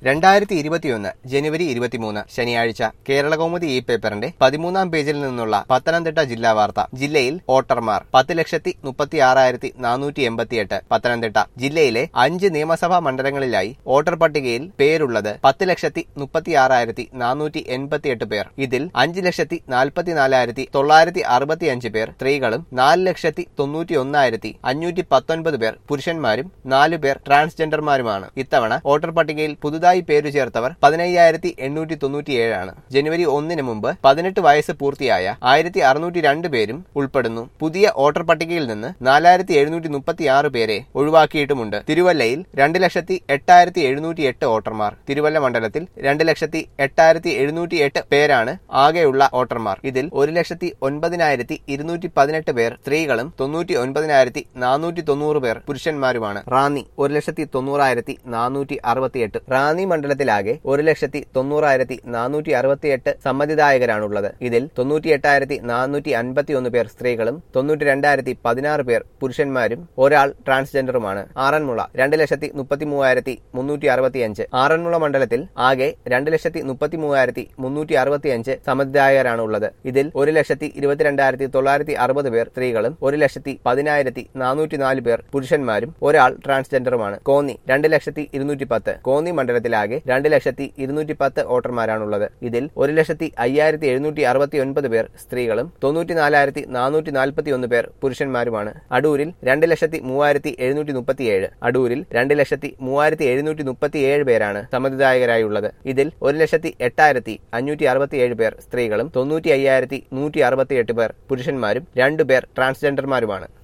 രണ്ടായിരത്തി ഇരുപത്തിയൊന്ന് ജനുവരി ഇരുപത്തിമൂന്ന് ശനിയാഴ്ച കേരളകൗമുദി ഈ പേപ്പറിന്റെ പതിമൂന്നാം പേജിൽ നിന്നുള്ള പത്തനംതിട്ട ജില്ലാ വാർത്ത ജില്ലയിൽ വോട്ടർമാർ പത്ത് ലക്ഷത്തി മുപ്പത്തി ആറായിരത്തി നാനൂറ്റി എൺപത്തിയെട്ട് പത്തനംതിട്ട ജില്ലയിലെ അഞ്ച് നിയമസഭാ മണ്ഡലങ്ങളിലായി വോട്ടർ പട്ടികയിൽ പേരുള്ളത് പത്ത് ലക്ഷത്തി മുപ്പത്തി ആറായിരത്തി നാനൂറ്റി എൺപത്തിയെട്ട് പേർ ഇതിൽ അഞ്ച് ലക്ഷത്തി നാൽപ്പത്തിനാലായിരത്തി തൊള്ളായിരത്തി അറുപത്തി അഞ്ച് പേർ സ്ത്രീകളും നാല് ലക്ഷത്തി തൊണ്ണൂറ്റി ഒന്നായിരത്തി അഞ്ഞൂറ്റി പത്തൊൻപത് പേർ പുരുഷന്മാരും നാലു പേർ ട്രാൻസ്ജെൻഡർമാരുമാണ് ഇത്തവണ വോട്ടർ പട്ടികയിൽ പുതുതായി പേരു ചേർത്തവർ പതിനയ്യായിരത്തി എണ്ണൂറ്റി തൊണ്ണൂറ്റിയേഴാണ് ജനുവരി ഒന്നിന് മുമ്പ് പതിനെട്ട് വയസ്സ് പൂർത്തിയായ ആയിരത്തി അറുന്നൂറ്റി രണ്ട് പേരും ഉൾപ്പെടുന്നു പുതിയ വോട്ടർ പട്ടികയിൽ നിന്ന് നാലായിരത്തി എഴുന്നൂറ്റി മുപ്പത്തി ആറ് പേരെ ഒഴിവാക്കിയിട്ടുമുണ്ട് തിരുവല്ലയിൽ രണ്ട് ലക്ഷത്തി എട്ടായിരത്തി എഴുന്നൂറ്റി എട്ട് വോട്ടർമാർ തിരുവല്ല മണ്ഡലത്തിൽ രണ്ട് ലക്ഷത്തി എട്ടായിരത്തി എഴുന്നൂറ്റി എട്ട് പേരാണ് ആകെയുള്ള വോട്ടർമാർ ഇതിൽ ഒരു ലക്ഷത്തി ഒൻപതിനായിരത്തി ഇരുന്നൂറ്റി പതിനെട്ട് പേർ സ്ത്രീകളും തൊണ്ണൂറ്റി ഒൻപതിനായിരത്തി നാനൂറ്റി തൊണ്ണൂറ് പേർ പുരുഷന്മാരുമാണ് റാന്നി ഒരു ലക്ഷത്തി തൊണ്ണൂറായിരത്തി നാനൂറ്റി അറുപത്തിയെട്ട് റാന്നി മണ്ഡലത്തിലാകെ ഒരു ലക്ഷത്തി തൊണ്ണൂറായിരത്തി നാനൂറ്റി അറുപത്തിയെട്ട് സമ്മതിദായകരാണുള്ളത് ഇതിൽ തൊണ്ണൂറ്റി എട്ടായിരത്തി നാനൂറ്റി അൻപത്തി ഒന്ന് പേർ സ്ത്രീകളും തൊണ്ണൂറ്റി രണ്ടായിരത്തി പതിനാറ് പേർ പുരുഷന്മാരും ഒരാൾ ട്രാൻസ്ജെൻഡറുമാണ് ആറന്മുള രണ്ട് ലക്ഷത്തി മുപ്പത്തി മൂവായിരത്തി മുന്നൂറ്റി അറുപത്തിയഞ്ച് ആറന്മുള മണ്ഡലത്തിൽ ആകെ രണ്ട് ലക്ഷത്തി മുപ്പത്തി മൂവായിരത്തി മുന്നൂറ്റി അറുപത്തിയഞ്ച് സമ്മതിദായകരാണ് ഉള്ളത് ഇതിൽ ഒരു ലക്ഷത്തി ഇരുപത്തിരണ്ടായിരത്തി തൊള്ളായിരത്തി അറുപത് പേർ സ്ത്രീകളും ഒരു ലക്ഷത്തി പതിനായിരത്തി നാനൂറ്റി നാല് പേർ പുരുഷന്മാരും ഒരാൾ ട്രാൻസ്ജെൻഡറുമാണ് കോന്നി രണ്ട് ലക്ഷത്തി ഇരുന്നൂറ്റി പത്ത് കോന്നി മണ്ഡലത്തിലാകെ രണ്ട് ലക്ഷത്തി ഇരുന്നൂറ്റി പത്ത് വോട്ടർമാരാണുള്ളത് ഇതിൽ ഒരു ലക്ഷത്തി അയ്യായിരത്തി എഴുന്നൂറ്റി അറുപത്തി ഒൻപത് പേർ സ്ത്രീകളും തൊണ്ണൂറ്റി നാലായിരത്തി നാനൂറ്റി നാൽപ്പത്തി ഒന്ന് പേർ പുരുഷന്മാരുമാണ് അടൂരിൽ രണ്ട് ലക്ഷത്തി മൂവായിരത്തി എഴുന്നൂറ്റി മുപ്പത്തിയേഴ് അടൂരിൽ രണ്ട് ലക്ഷത്തി മൂവായിരത്തി എഴുന്നൂറ്റി മുപ്പത്തിയേഴ് പേരാണ് സമ്മതിദായകരായുള്ളത് ഇതിൽ ഒരു ലക്ഷത്തി എട്ടായിരത്തി അഞ്ഞൂറ്റി അറുപത്തിയേഴ് പേർ സ്ത്രീകളും തൊണ്ണൂറ്റി അയ്യായിരത്തി നൂറ്റി അറുപത്തിയെട്ട് പേർ പുരുഷന്മാരും രണ്ടു പേർ ട്രാൻസ്ജെൻഡർമാരുമാണ്